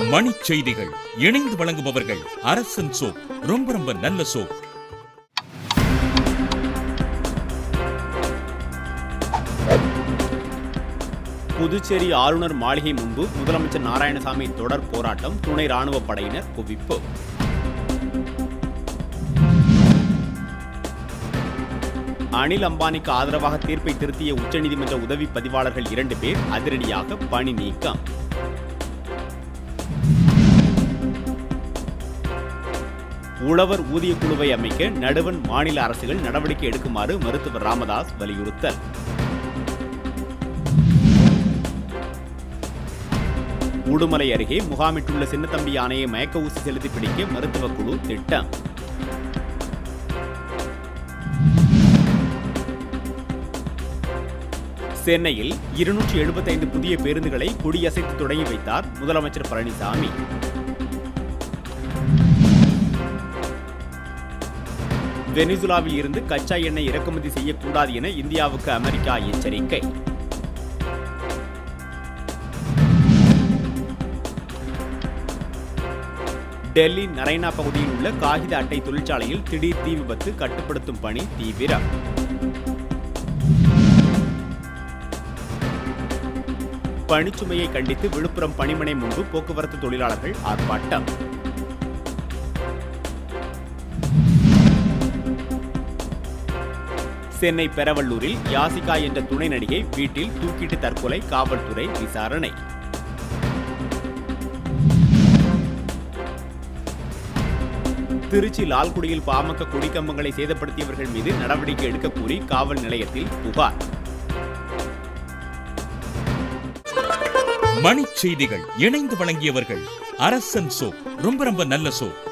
மணிச் செய்திகள் இணைந்து வழங்குபவர்கள் அரசன் சோப் ரொம்ப ரொம்ப நல்ல சோப் புதுச்சேரி ஆளுநர் மாளிகை முன்பு முதலமைச்சர் நாராயணசாமி தொடர் போராட்டம் துணை ராணுவ படையினர் குவிப்பு அனில் அம்பானிக்கு ஆதரவாக தீர்ப்பை திருத்திய உச்சநீதிமன்ற உதவி பதிவாளர்கள் இரண்டு பேர் அதிரடியாக பணி நீக்கம் உழவர் ஊதிய குழுவை அமைக்க நடுவன் மாநில அரசுகள் நடவடிக்கை எடுக்குமாறு மருத்துவர் ராமதாஸ் வலியுறுத்தல் உடுமலை அருகே முகாமிட்டுள்ள சின்னத்தம்பி யானையை மயக்க ஊசி செலுத்தி பிடிக்க மருத்துவ குழு திட்டம் சென்னையில் இருநூற்றி எழுபத்தைந்து புதிய பேருந்துகளை கொடியசைத்து தொடங்கி வைத்தார் முதலமைச்சர் பழனிசாமி வெனிசுலாவில் இருந்து கச்சா எண்ணெய் இறக்குமதி செய்யக்கூடாது என இந்தியாவுக்கு அமெரிக்கா எச்சரிக்கை டெல்லி நரைனா பகுதியில் உள்ள காகித அட்டை தொழிற்சாலையில் திடீர் தீ விபத்து கட்டுப்படுத்தும் பணி தீவிரம் பணிச்சுமையை கண்டித்து விழுப்புரம் பணிமனை முன்பு போக்குவரத்து தொழிலாளர்கள் ஆர்ப்பாட்டம் சென்னை பெரவள்ளூரில் யாசிகா என்ற துணை நடிகை வீட்டில் தூக்கிட்டு தற்கொலை காவல்துறை விசாரணை திருச்சி லால்குடியில் பாமக கொடிக்கம்பங்களை சேதப்படுத்தியவர்கள் மீது நடவடிக்கை எடுக்க கோரி காவல் நிலையத்தில் புகார் மணிச் செய்திகள் இணைந்து வழங்கியவர்கள் அரசன் சோப் ரொம்ப ரொம்ப நல்ல சோப்